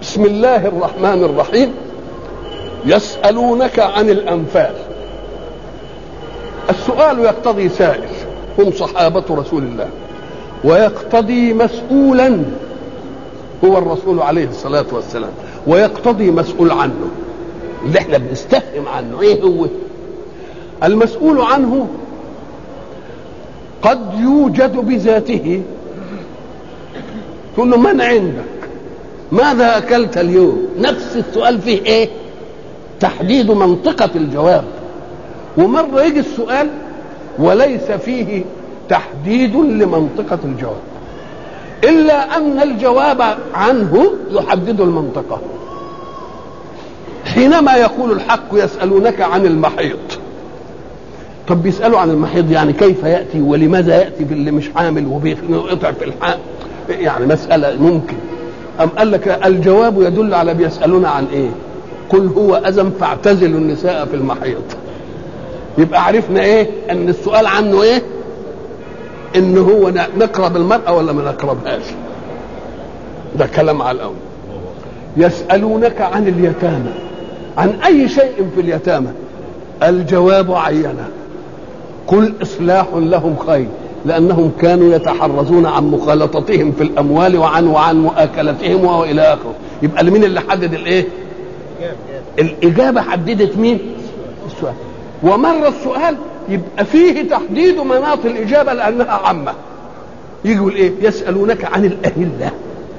بسم الله الرحمن الرحيم يسألونك عن الأنفال السؤال يقتضي سائل هم صحابة رسول الله ويقتضي مسؤولا هو الرسول عليه الصلاة والسلام ويقتضي مسؤول عنه اللي احنا بنستفهم عنه ايه هو المسؤول عنه قد يوجد بذاته تقول له من عندك ماذا اكلت اليوم نفس السؤال فيه ايه تحديد منطقة الجواب ومرة يجي السؤال وليس فيه تحديد لمنطقة الجواب إلا أن الجواب عنه يحدد المنطقة حينما يقول الحق يسألونك عن المحيط طب بيسألوا عن المحيط يعني كيف يأتي ولماذا يأتي في اللي مش حامل وبيقطع في الحامل يعني مسألة ممكن أم قال لك الجواب يدل على بيسألون عن إيه قل هو أذى فاعتزلوا النساء في المحيط يبقى عرفنا إيه أن السؤال عنه إيه ان هو نقرب المرأة ولا ما نقربهاش ده كلام على الأول يسألونك عن اليتامى عن أي شيء في اليتامى الجواب عينه قل إصلاح لهم خير لأنهم كانوا يتحرزون عن مخالطتهم في الأموال وعن وعن مؤاكلتهم وإلى آخره يبقى لمين اللي حدد الإيه؟ الإجابة حددت مين؟ السؤال ومر السؤال يبقى فيه تحديد مناط الإجابة لأنها عامة يجي يقول إيه يسألونك عن الأهلة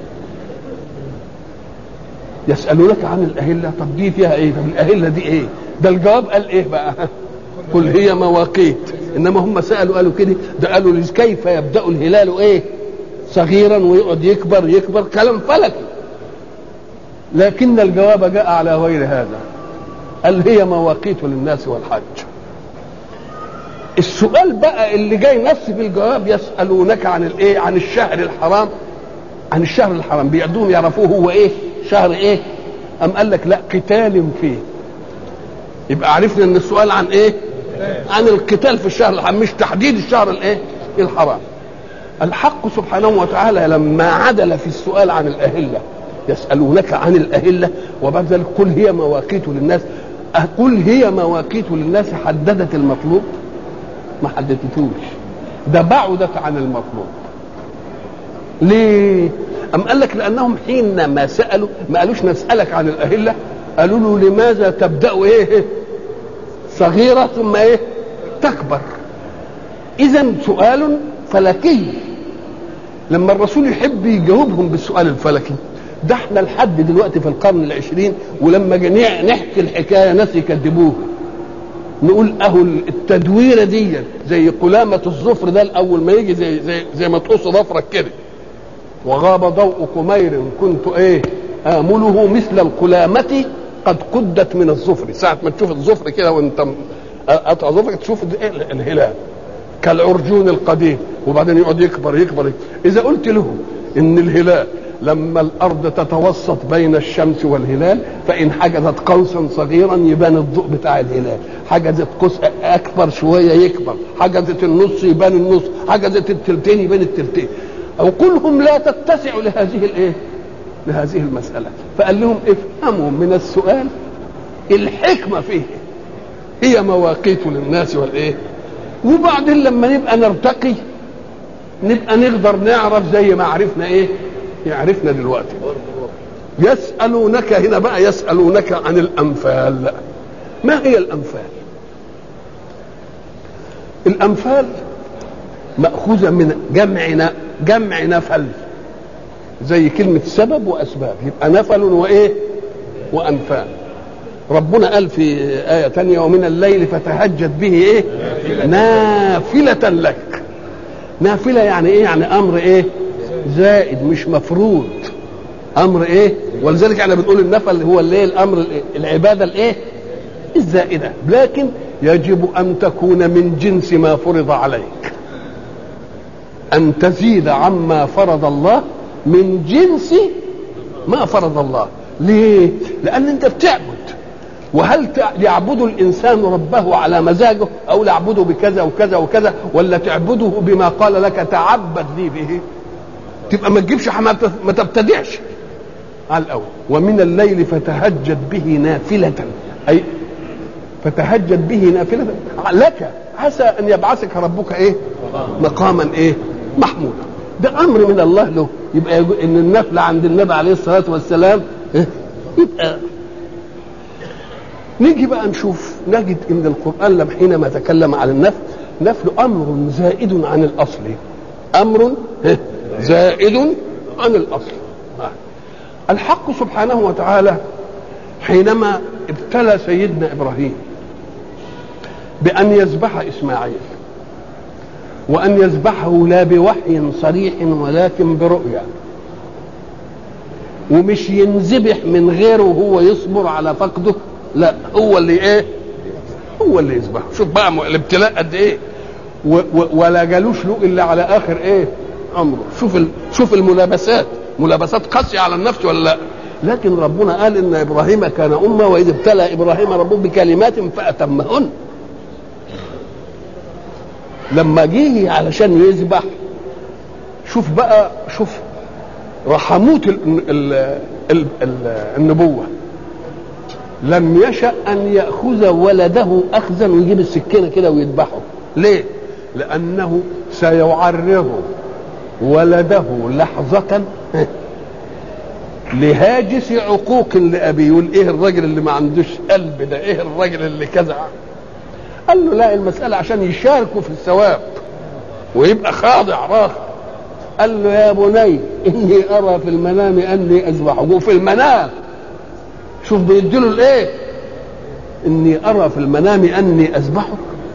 يسألونك عن الأهلة طب دي فيها إيه طب الأهلة دي إيه ده الجواب قال إيه بقى قل هي مواقيت إنما هم سألوا قالوا كده ده قالوا كيف يبدأ الهلال إيه صغيرا ويقعد يكبر يكبر كلام فلكي لكن الجواب جاء على غير هذا قال هي مواقيت للناس والحج السؤال بقى اللي جاي نفس في الجواب يسالونك عن الايه عن الشهر الحرام عن الشهر الحرام بيعدوهم يعرفوه هو ايه شهر ايه ام قال لك لا قتال فيه يبقى عرفنا ان السؤال عن ايه عن القتال في الشهر الحرام مش تحديد الشهر الايه الحرام الحق سبحانه وتعالى لما عدل في السؤال عن الاهله يسالونك عن الاهله وبعد ذلك قل هي مواقيت للناس قل هي مواقيت للناس حددت المطلوب ما حددتوش ده بعدت عن المطلوب ليه أم قال لك لأنهم حينما سألوا ما قالوش نسألك عن الأهلة قالوا له لماذا تبدأ إيه صغيرة ثم إيه تكبر إذا سؤال فلكي لما الرسول يحب يجاوبهم بالسؤال الفلكي ده احنا لحد دلوقتي في القرن العشرين ولما نحكي الحكاية ناس يكذبوها نقول اهو التدويره دي زي قلامه الظفر ده الاول ما يجي زي زي زي ما تقص ظفرك كده وغاب ضوء قمير كنت ايه امله مثل القلامه قد قدت من الظفر ساعه ما تشوف الظفر كده وانت قطع ظفرك تشوف إيه الهلال كالعرجون القديم وبعدين يقعد يكبر يكبر, يكبر. اذا قلت له ان الهلال لما الارض تتوسط بين الشمس والهلال فان حجزت قوسا صغيرا يبان الضوء بتاع الهلال حجزت قوس اكبر شويه يكبر حجزت النص يبان النص حجزت التلتين يبان التلتين عقولهم لا تتسع لهذه الايه لهذه المساله فقال لهم افهموا من السؤال الحكمه فيه هي مواقيت للناس والايه وبعدين لما نبقى نرتقي نبقى نقدر نعرف زي ما عرفنا ايه يعرفنا دلوقتي يسألونك هنا بقى يسألونك عن الأنفال ما هي الأنفال الأنفال مأخوذة من جمع جمع نفل زي كلمة سبب وأسباب يبقى نفل وإيه وأنفال ربنا قال في آية تانية ومن الليل فتهجد به إيه نافلة لك نافلة يعني إيه يعني أمر إيه زائد مش مفروض امر ايه ولذلك احنا بنقول النفل هو الايه الامر العباده الايه الزائده لكن يجب ان تكون من جنس ما فرض عليك ان تزيد عما فرض الله من جنس ما فرض الله ليه لان انت بتعبد وهل يعبد الانسان ربه على مزاجه او يعبده بكذا وكذا وكذا ولا تعبده بما قال لك تعبد لي به تبقى ما تجيبش ما تبتدعش على الاول ومن الليل فتهجد به نافله اي فتهجد به نافله لك عسى ان يبعثك ربك ايه مقاما ايه محمودا ده امر من الله له يبقى ان النفل عند النبي عليه الصلاه والسلام إيه؟ يبقى نيجي بقى نشوف نجد ان القران لم حينما تكلم عن النفل نفل امر زائد عن الاصل امر زائد عن الاصل الحق سبحانه وتعالى حينما ابتلى سيدنا ابراهيم بان يذبح اسماعيل وان يذبحه لا بوحي صريح ولكن برؤيا ومش ينذبح من غيره وهو يصبر على فقده لا هو اللي ايه هو اللي يذبحه شوف بقى الابتلاء قد ايه و و ولا جالوش له الا على اخر ايه امره شوف ال شوف الملابسات ملابسات قاسيه على النفس ولا لا لكن ربنا قال ان ابراهيم كان امه واذ ابتلى ابراهيم ربه بكلمات فاتمهن لما جه علشان يذبح شوف بقى شوف رحموت ال ال ال ال النبوه لم يشأ أن يأخذ ولده أخذا ويجيب السكينة كده ويذبحه ليه؟ لأنه سيعرض ولده لحظة لهاجس عقوق لأبيه يقول إيه الراجل اللي ما عندوش قلب ده إيه الراجل اللي كذا قال له لا المسألة عشان يشاركوا في الثواب ويبقى خاضع راخ قال له يا بني إني أرى في المنام أني أذبحه وفي المنام شوف بيديله الايه اني ارى في المنام اني اذبحك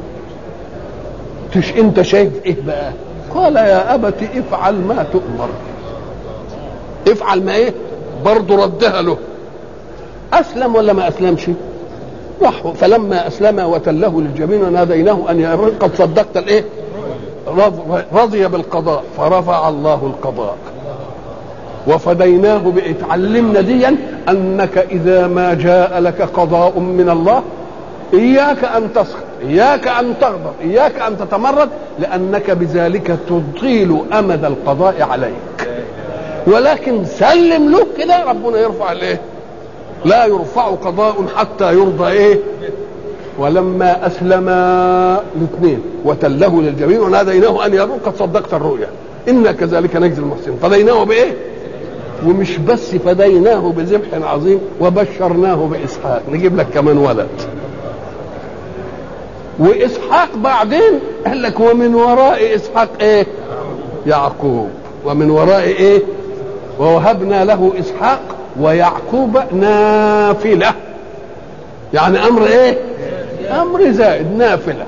تش انت شايف ايه بقى قال يا ابت افعل ما تؤمر افعل ما ايه برضه ردها له اسلم ولا ما اسلمش راح فلما اسلم وتله للجبين وناديناه ان يا قد صدقت الايه رضي بالقضاء فرفع الله القضاء وفديناه بتعلمنا ديا انك اذا ما جاء لك قضاء من الله اياك ان تسخط اياك ان تغضب اياك ان تتمرد لانك بذلك تطيل امد القضاء عليك ولكن سلم له كده ربنا يرفع الايه لا يرفع قضاء حتى يرضى ايه ولما اسلم الاثنين وتله للجبين وناديناه ان يا قد صدقت الرؤيا انا كذلك نجزي المحسنين فديناه بايه ومش بس فديناه بذبح عظيم وبشرناه باسحاق نجيب لك كمان ولد واسحاق بعدين قال لك ومن وراء اسحاق ايه يعقوب ومن وراء ايه ووهبنا له اسحاق ويعقوب نافله يعني امر ايه امر زائد نافله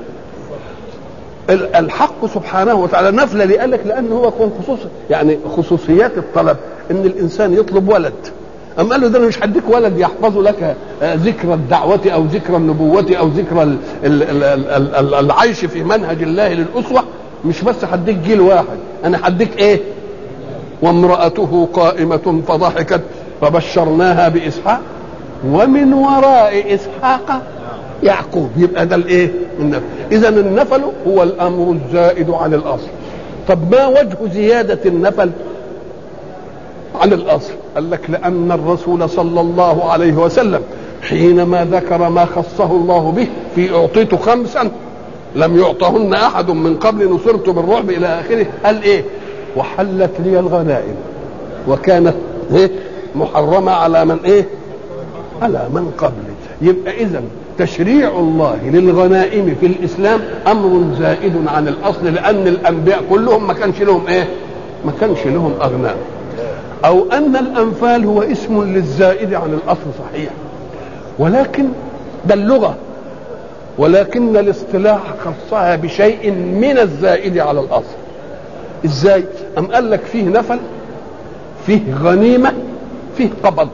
الحق سبحانه وتعالى نفله اللي قال لك لانه هو كون خصوص يعني خصوصيات الطلب ان الانسان يطلب ولد أم قال له ده انا مش هديك ولد يحفظ لك ذكرى الدعوة أو ذكرى النبوة أو ذكرى العيش في منهج الله للأسوة مش بس هديك جيل واحد أنا هديك إيه؟ وامرأته قائمة فضحكت فبشرناها بإسحاق ومن وراء إسحاق يعقوب يبقى ده الإيه؟ النفل إذا النفل هو الأمر الزائد عن الأصل طب ما وجه زيادة النفل عن الاصل قال لك لان الرسول صلى الله عليه وسلم حينما ذكر ما خصه الله به في اعطيت خمسا لم يعطهن احد من قبل نصرت بالرعب الى اخره قال ايه وحلت لي الغنائم وكانت ايه محرمه على من ايه على من قبلي يبقى اذا تشريع الله للغنائم في الاسلام امر زائد عن الاصل لان الانبياء كلهم ما كانش لهم ايه ما كانش لهم اغنام او ان الانفال هو اسم للزائد عن الاصل صحيح ولكن ده اللغه ولكن الاصطلاح خصها بشيء من الزائد على الاصل ازاي ام قال لك فيه نفل فيه غنيمه فيه قبض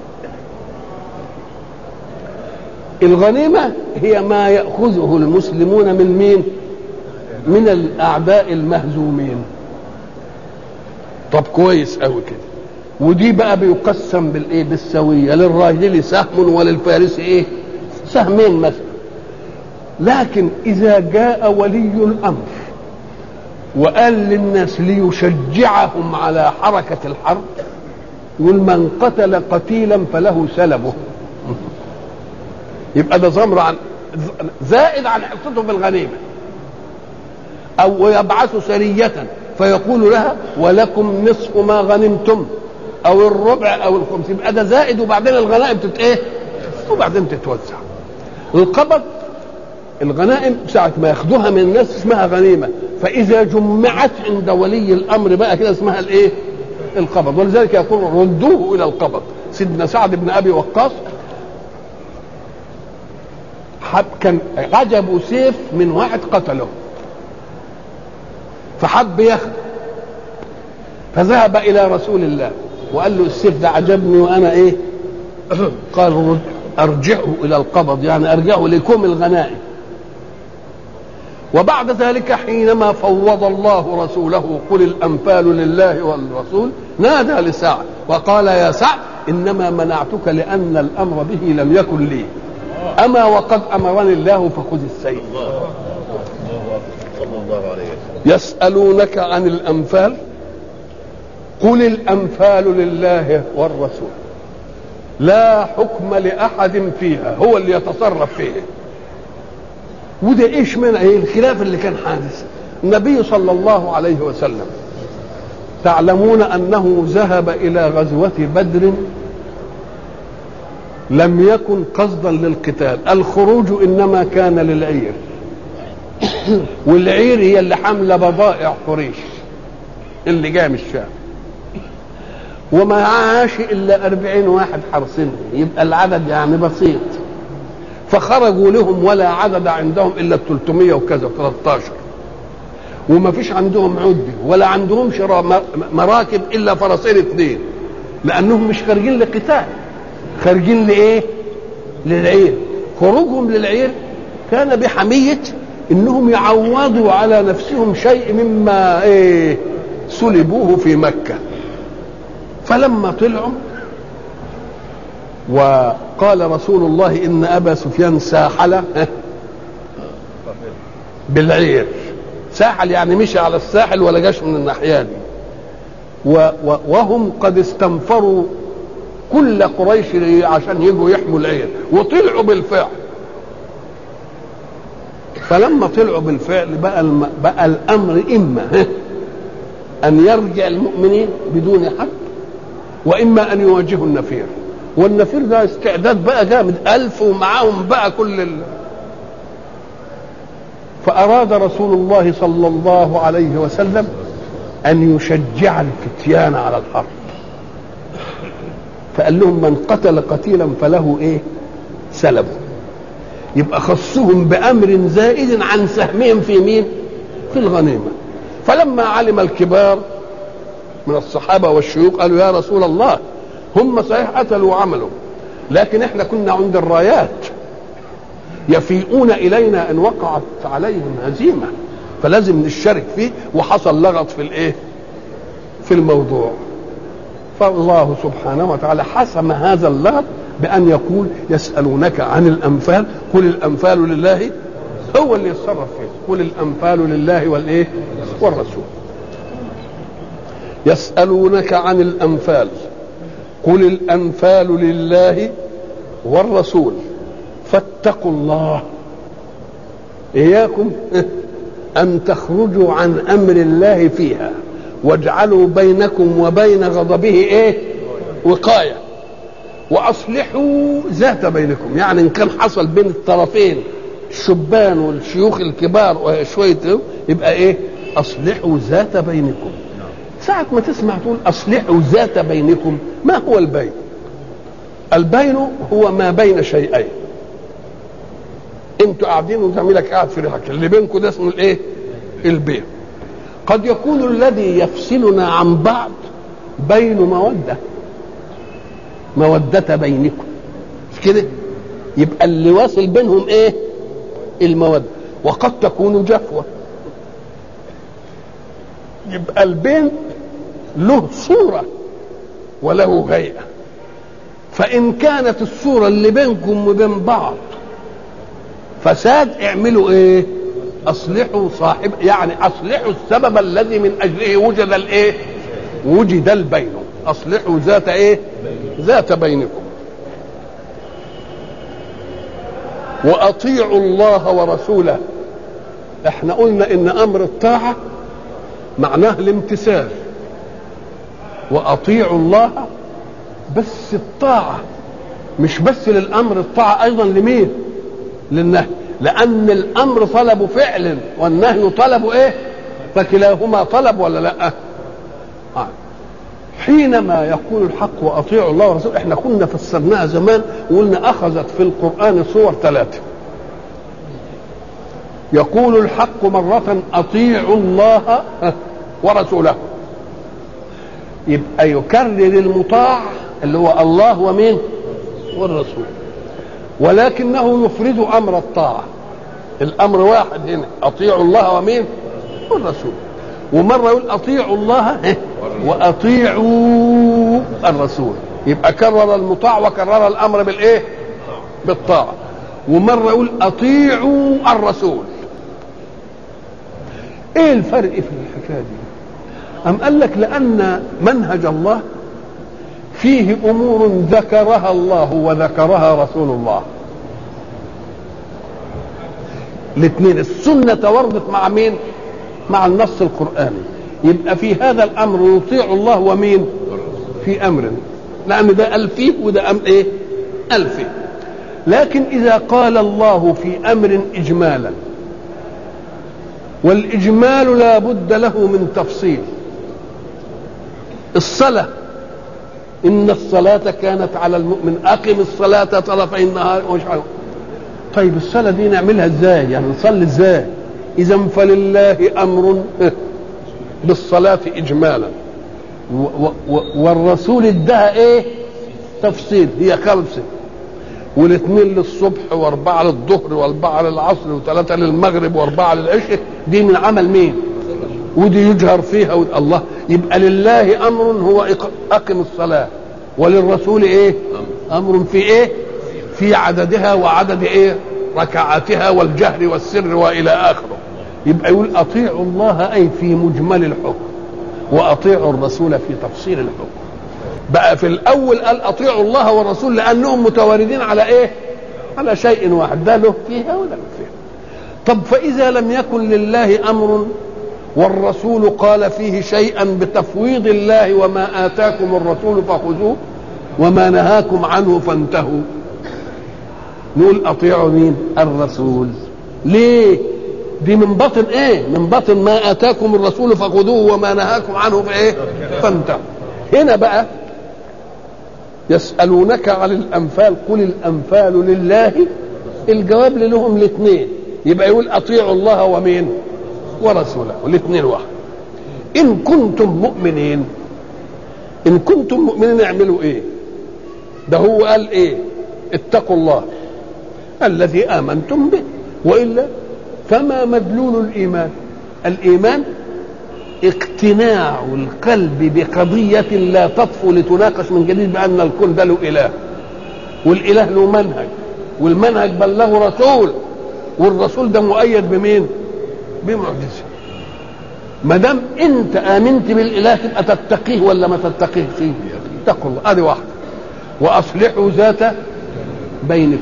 الغنيمه هي ما ياخذه المسلمون من مين من الاعداء المهزومين طب كويس قوي كده ودي بقى بيقسم بالايه بالسويه للراجل سهم وللفارس ايه سهمين مثلا لكن اذا جاء ولي الامر وقال للناس ليشجعهم على حركه الحرب يقول من قتل قتيلا فله سلبه يبقى ده زمر عن زائد عن حصته في الغنيمه او يبعث سريه فيقول لها ولكم نصف ما غنمتم او الربع او الخمس يبقى ده زائد وبعدين الغنائم تت ايه وبعدين تتوزع القبض الغنائم ساعة ما ياخدوها من الناس اسمها غنيمة فإذا جمعت عند ولي الأمر بقى كده اسمها الإيه؟ القبض ولذلك يقول ردوه إلى القبض سيدنا سعد بن أبي وقاص حب كان عجبه سيف من واحد قتله فحب ياخده فذهب إلى رسول الله وقال له السيف ده عجبني وأنا إيه؟ قال رد أرجعه إلى القبض يعني أرجعه لكم الغنائم وبعد ذلك حينما فوض الله رسوله قل الأنفال لله والرسول نادى لسعد وقال يا سعد إنما منعتك لأن الأمر به لم يكن لي أما وقد أمرني الله فخذ السيف صلى الله عليه وسلم يسألونك عن الأنفال قل الأنفال لله والرسول لا حكم لأحد فيها هو اللي يتصرف فيها وده ايش من ايه الخلاف اللي كان حادث النبي صلى الله عليه وسلم تعلمون انه ذهب الى غزوه بدر لم يكن قصدا للقتال الخروج انما كان للعير والعير هي اللي حامله بضائع قريش اللي جايه من الشام وما عاش الا أربعين واحد حرسين يبقى العدد يعني بسيط فخرجوا لهم ولا عدد عندهم الا 300 وكذا 13 وما فيش عندهم عده ولا عندهم شراء مراكب الا فرسين اثنين لانهم مش خارجين لقتال خارجين لايه للعير خروجهم للعير كان بحميه انهم يعوضوا على نفسهم شيء مما ايه سلبوه في مكه فلما طلعوا وقال رسول الله ان ابا سفيان ساحل بالعير ساحل يعني مشي على الساحل ولا جاش من الناحيه دي و و وهم قد استنفروا كل قريش عشان يجوا يحموا العير وطلعوا بالفعل فلما طلعوا بالفعل بقى الم... بقى الامر اما ان يرجع المؤمنين بدون حق واما ان يواجهوا النفير والنفير ده استعداد بقى جامد ألف ومعاهم بقى كل ال... فأراد رسول الله صلى الله عليه وسلم أن يشجع الفتيان على الحرب فقال لهم من قتل قتيلا فله إيه سلبه يبقى خصهم بأمر زائد عن سهمهم في مين في الغنيمة فلما علم الكبار من الصحابة والشيوخ قالوا يا رسول الله هم صحيح قتلوا وعملوا لكن احنا كنا عند الرايات يفيئون الينا ان وقعت عليهم هزيمه فلازم نشترك فيه وحصل لغط في الايه في الموضوع فالله سبحانه وتعالى حسم هذا اللغط بان يقول يسالونك عن الانفال قل الانفال لله هو اللي يتصرف فيه قل الانفال لله والايه والرسول يسالونك عن الانفال قل الانفال لله والرسول فاتقوا الله اياكم ان تخرجوا عن امر الله فيها واجعلوا بينكم وبين غضبه ايه وقايه واصلحوا ذات بينكم يعني ان كان حصل بين الطرفين الشبان والشيوخ الكبار وشويه يبقى ايه اصلحوا ذات بينكم ساعة ما تسمع تقول أصلحوا ذات بينكم ما هو البين البين هو ما بين شيئين انتوا قاعدين وزميلك قاعد في ريحك اللي بينكم ده اسمه الايه البين قد يكون الذي يفصلنا عن بعض بين مودة مودة بينكم مش كده يبقى اللي واصل بينهم ايه المودة وقد تكون جفوة يبقى البين له صورة وله هيئة فإن كانت الصورة اللي بينكم وبين بعض فساد اعملوا ايه اصلحوا صاحب يعني اصلحوا السبب الذي من اجله وجد الايه وجد البين اصلحوا ذات ايه ذات بينكم واطيعوا الله ورسوله احنا قلنا ان امر الطاعه معناه الامتثال واطيعوا الله بس الطاعه مش بس للامر الطاعه ايضا لمين للنهي لان الامر طلب فعل والنهي طلب ايه فكلاهما طلب ولا لا آه. حينما يقول الحق واطيعوا الله ورسوله احنا كنا فسرناها زمان وقلنا اخذت في القران صور ثلاثه يقول الحق مرة أطيعوا الله ورسوله يبقى يكرر المطاع اللي هو الله ومين والرسول ولكنه يفرد أمر الطاعة الأمر واحد هنا أطيعوا الله ومين والرسول ومرة يقول أطيعوا الله وأطيعوا الرسول يبقى كرر المطاع وكرر الأمر بالإيه بالطاعة ومرة يقول أطيعوا الرسول ايه الفرق في الحكايه دي ام قال لك لان منهج الله فيه امور ذكرها الله وذكرها رسول الله الاثنين السنه وردت مع مين مع النص القراني يبقى في هذا الامر يطيع الله ومين في امر لان ده قال فيه وده أم ايه قال فيه لكن اذا قال الله في امر اجمالا والإجمال لا بد له من تفصيل الصلاة إن الصلاة كانت على المؤمن أقم الصلاة طرفي النهار ومش عارف طيب الصلاة دي نعملها ازاي يعني نصلي ازاي إذا فلله أمر بالصلاة إجمالا و و والرسول ادها ايه تفصيل هي خمسه والاثنين للصبح واربعه للظهر واربعه للعصر وثلاثه للمغرب واربعه للعشاء دي من عمل مين؟ ودي يجهر فيها ود... الله يبقى لله امر هو اقم الصلاه وللرسول ايه؟ امر في ايه؟ في عددها وعدد ايه؟ ركعاتها والجهر والسر والى اخره يبقى يقول اطيعوا الله اي في مجمل الحكم واطيعوا الرسول في تفصيل الحكم بقى في الاول قال اطيعوا الله والرسول لانهم متواردين على ايه على شيء واحد ده له فيها ولا له فيها طب فاذا لم يكن لله امر والرسول قال فيه شيئا بتفويض الله وما اتاكم الرسول فخذوه وما نهاكم عنه فانتهوا نقول اطيعوا مين الرسول ليه دي من باطن ايه من باطن ما اتاكم الرسول فخذوه وما نهاكم عنه فايه فانتهوا هنا بقى يسألونك عن الأنفال قل الأنفال لله الجواب لهم الاثنين يبقى يقول أطيعوا الله ومين ورسوله الاثنين واحد إن كنتم مؤمنين إن كنتم مؤمنين اعملوا إيه ده هو قال إيه اتقوا الله الذي آمنتم به وإلا فما مدلول الإيمان الإيمان اقتناع القلب بقضية لا تطفو لتناقش من جديد بأن الكون ده له إله والإله له منهج والمنهج بلغه رسول والرسول ده مؤيد بمين؟ بمعجزة ما دام أنت آمنت بالإله تبقى تتقيه ولا ما تتقيه فيه؟ اتقوا الله هذه واحدة وأصلحوا ذات بينكم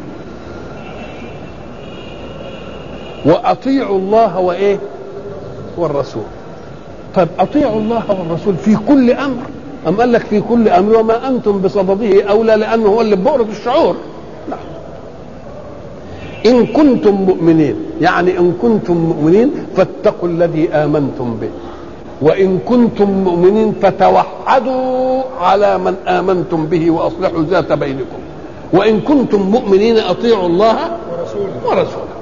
وأطيعوا الله وإيه؟ والرسول طيب اطيعوا الله والرسول في كل امر ام قال لك في كل امر وما انتم بصدده اولى لانه هو اللي بؤرة الشعور لا ان كنتم مؤمنين يعني ان كنتم مؤمنين فاتقوا الذي امنتم به وان كنتم مؤمنين فتوحدوا على من امنتم به واصلحوا ذات بينكم وان كنتم مؤمنين اطيعوا الله ورسوله ورسوله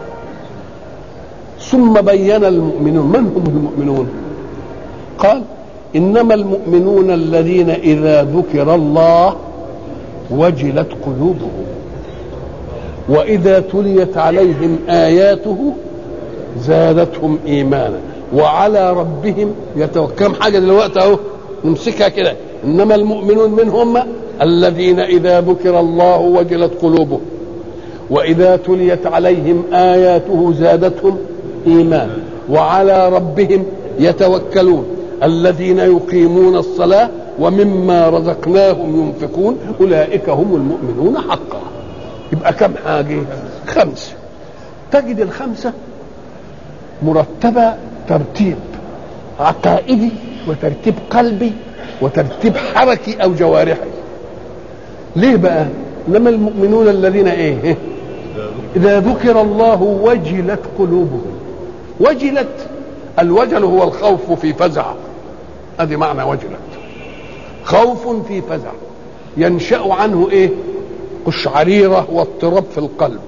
ثم بين المؤمنون من هم المؤمنون قال انما المؤمنون الذين اذا ذكر الله وجلت قلوبهم واذا تليت عليهم اياته زادتهم ايمانا وعلى ربهم يتوكلون حاجه دلوقتي اهو نمسكها كده انما المؤمنون من هم الذين اذا ذكر الله وجلت قلوبهم واذا تليت عليهم اياته زادتهم ايمانا وعلى ربهم يتوكلون الذين يقيمون الصلاة ومما رزقناهم ينفقون اولئك هم المؤمنون حقا يبقى كم حاجه خمسه تجد الخمسه مرتبه ترتيب عقائدي وترتيب قلبي وترتيب حركي او جوارحي ليه بقى انما المؤمنون الذين ايه اذا ذكر الله وجلت قلوبهم وجلت الوجل هو الخوف في فزع ادي معنى وجلت خوف في فزع ينشا عنه ايه قشعريره واضطراب في القلب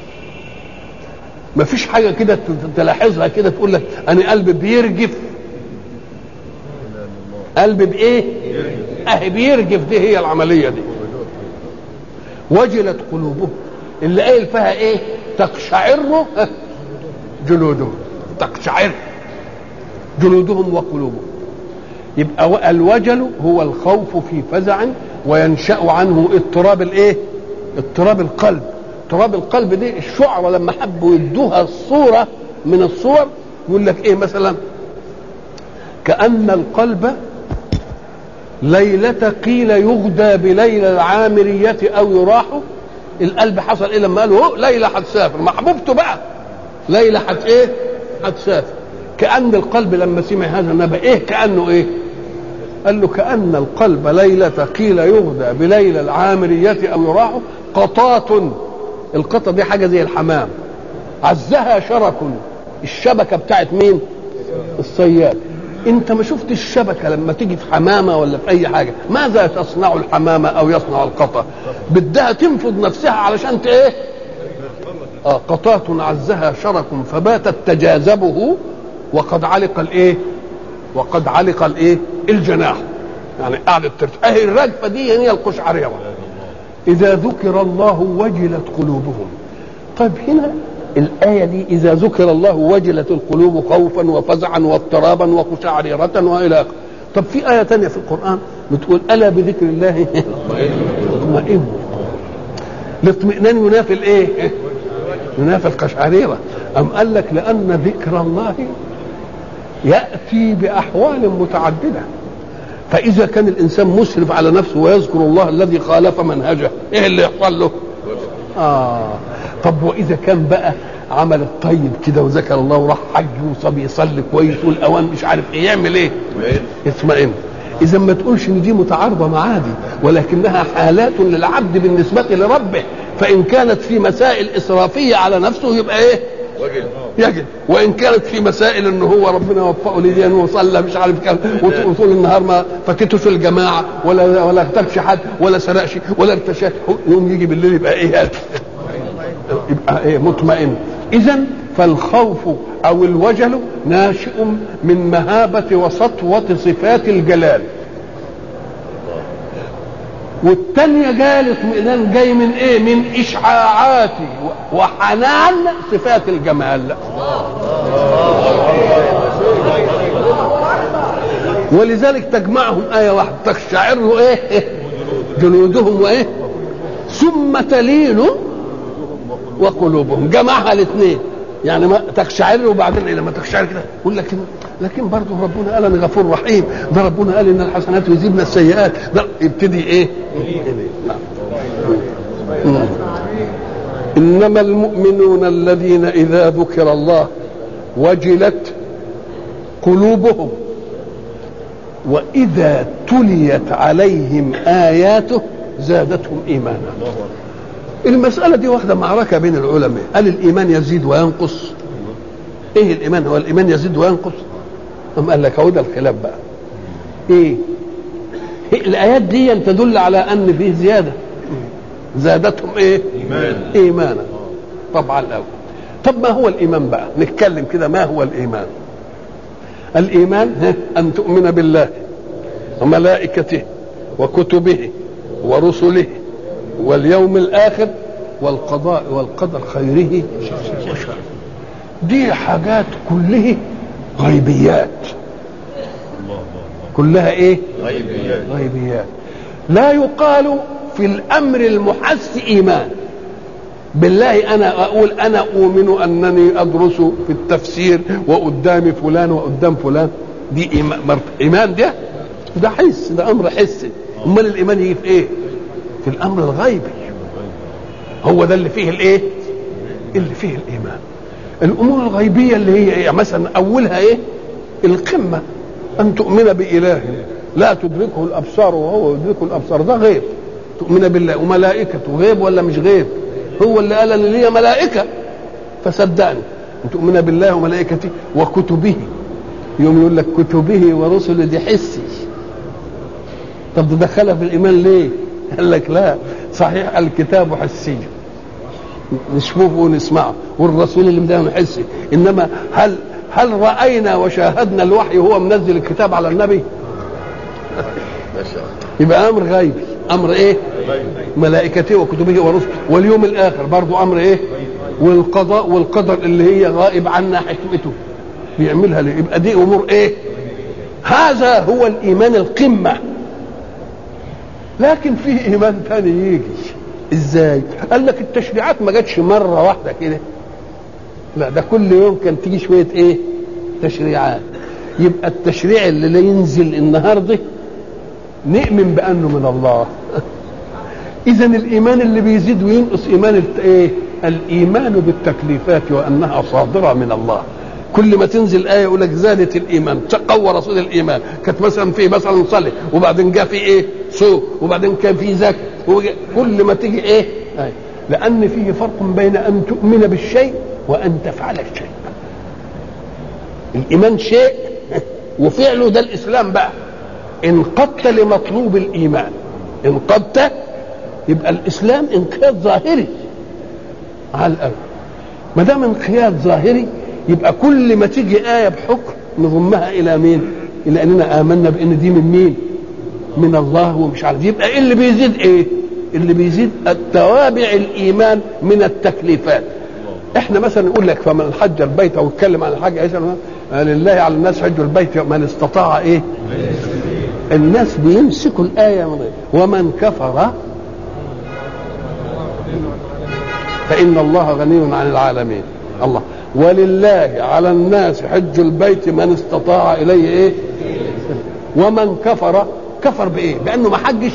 ما فيش حاجه كده تلاحظها كده تقول لك انا قلبي بيرجف قلبي بايه اهي بيرجف دي هي العمليه دي وجلت قلوبهم اللي قايل فيها ايه تقشعر جلودهم تقشعر جلودهم وقلوبهم يبقى الوجل هو الخوف في فزع وينشا عنه اضطراب الايه اضطراب القلب اضطراب القلب دي الشعراء لما حبوا يدوها الصوره من الصور يقول لك ايه مثلا كأن القلب ليلة قيل يغدى بليلة العامرية أو يراح القلب حصل إيه لما قالوا ليلة هتسافر محبوبته بقى ليلة هت إيه هتسافر كأن القلب لما سمع هذا النبأ إيه كأنه إيه قال له كأن القلب ليلة قيل يغدى بليلة العامرية أو يراح قطاة القطة دي حاجة زي الحمام عزها شرك الشبكة بتاعت مين الصياد انت ما شفت الشبكه لما تيجي في حمامه ولا في اي حاجه ماذا تصنع الحمامه او يصنع القطه بدها تنفض نفسها علشان ايه آه قطاة عزها شرك فباتت تجاذبه وقد علق الايه وقد علق الايه الجناح يعني قعدت ترتاح اهي الرجفه دي هي القشعريره اذا ذكر الله وجلت قلوبهم طيب هنا الآية دي إذا ذكر الله وجلت القلوب خوفا وفزعا واضطرابا وقشعريرة وإلى آخره. طب في آية تانية في القرآن بتقول ألا بذكر الله اطمئن الاطمئنان ينافي الإيه؟ ينافي القشعريرة أم قال لك لأن ذكر الله يأتي بأحوال متعددة فإذا كان الإنسان مسرف على نفسه ويذكر الله الذي خالف منهجه إيه اللي يحصل له؟ آه طب واذا كان بقى عمل الطيب كده وذكر الله وراح حج وصاب يصلي كويس والاوان مش عارف ايه يعمل ايه؟ يطمئن اذا ما تقولش ان دي متعارضه مع دي ولكنها حالات للعبد بالنسبه لربه فان كانت في مسائل اسرافيه على نفسه يبقى ايه؟ وجل يجب وان كانت في مسائل ان هو ربنا وفقه لدين وصلى مش عارف كام وطول النهار ما فاتته الجماعه ولا ولا اغتابش حد ولا سرقش ولا ارتشى يوم يجي بالليل يبقى ايه يبقى ايه مطمئن اذا فالخوف او الوجل ناشئ من مهابه وسطوه صفات الجلال والتانية جاية الاطمئنان جاي من ايه؟ من اشعاعات وحنان صفات الجمال ولذلك تجمعهم آية واحدة تقشعر ايه؟ جلودهم وايه؟ ثم تلين وقلوبهم جمعها الاثنين يعني ما تقشعر وبعدين لما تقشعر كده يقول لك لكن برضه ربنا قال انا غفور رحيم ده ربنا قال ان الحسنات يذيبن السيئات ده يبتدي ايه؟ نعم. انما المؤمنون الذين اذا ذكر الله وجلت قلوبهم واذا تليت عليهم اياته زادتهم ايمانا المسألة دي واخدة معركة بين العلماء هل الإيمان يزيد وينقص إيه الإيمان هو الإيمان يزيد وينقص أم قال لك هو ده الخلاف بقى إيه الآيات دي تدل على أن فيه زيادة زادتهم إيه إيمان إيمانا طبعا الأول طب ما هو الإيمان بقى نتكلم كده ما هو الإيمان الإيمان أن تؤمن بالله وملائكته وكتبه ورسله واليوم الآخر والقضاء والقدر خيره وشره دي حاجات كلها غيبيات كلها ايه غيبيات غيبيات لا يقال في الامر المحس ايمان بالله انا اقول انا اؤمن انني ادرس في التفسير وقدامي فلان وقدام فلان دي ايمان, ايمان ده ده حس ده امر حسي امال الايمان يجي في ايه في الامر الغيبي هو ده اللي فيه الايه اللي فيه الايمان الامور الغيبيه اللي هي ايه مثلا اولها ايه القمه ان تؤمن باله لا تدركه الابصار وهو يدركه الابصار ده غيب تؤمن بالله وملائكته غيب ولا مش غيب هو اللي قال ان لي ملائكه فصدقني ان تؤمن بالله وملائكته وكتبه يوم يقول لك كتبه ورسله دي حسي طب ده دخلها في الايمان ليه قال لك لا صحيح الكتاب حسي نشوفه ونسمعه والرسول اللي مدام حسي انما هل هل راينا وشاهدنا الوحي وهو منزل الكتاب على النبي يبقى امر غيبي امر ايه ملائكته وكتبه ورسله واليوم الاخر برضو امر ايه والقضاء والقدر اللي هي غائب عنا حكمته بيعملها ليه يبقى دي امور ايه هذا هو الايمان القمه لكن فيه ايمان تاني يجي ازاي قال لك التشريعات ما جاتش مره واحده كده لا ده كل يوم كان تيجي شويه ايه تشريعات يبقى التشريع اللي لا ينزل النهارده نؤمن بانه من الله اذا الايمان اللي بيزيد وينقص ايمان الت- ايه الايمان بالتكليفات وانها صادره من الله كل ما تنزل ايه يقول لك زادت الايمان تقوى رسول الايمان كانت مثلا في مثلا صلي وبعدين جاء في ايه صوم وبعدين كان في زكاه وجا- كل ما تيجي ايه آية. لان فيه فرق بين ان تؤمن بالشيء وان تفعل الشيء الايمان شيء وفعله ده الاسلام بقى انقضت لمطلوب الايمان انقضت يبقى الاسلام انقياد ظاهري على الاول ما دام انقياد ظاهري يبقى كل ما تيجي ايه بحكم نضمها الى مين؟ الى اننا امنا بان دي من مين؟ من الله ومش عارف يبقى ايه اللي بيزيد ايه؟ اللي بيزيد التوابع الايمان من التكليفات احنا مثلا نقول لك فمن حج البيت او اتكلم عن الحج يسأل لله على الناس حج البيت من استطاع ايه؟ الناس بيمسكوا الآية من غير ومن كفر فإن الله غني عن العالمين الله ولله على الناس حج البيت من استطاع إليه إيه ومن كفر كفر بإيه بأنه ما حجش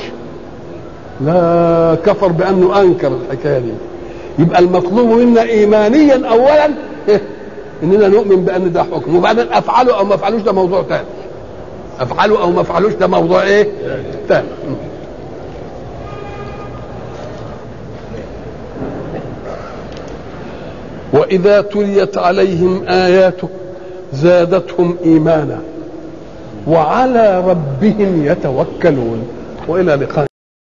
لا كفر بأنه أنكر الحكاية دي يبقى المطلوب منا إيمانيا أولا إيه؟ إننا نؤمن بأن ده حكم وبعدين أفعله أو ما أفعلوش ده موضوع تاني افعلوا او ما افعلوش ده موضوع ايه تاني واذا تليت عليهم اياته زادتهم ايمانا وعلى ربهم يتوكلون والى لقاء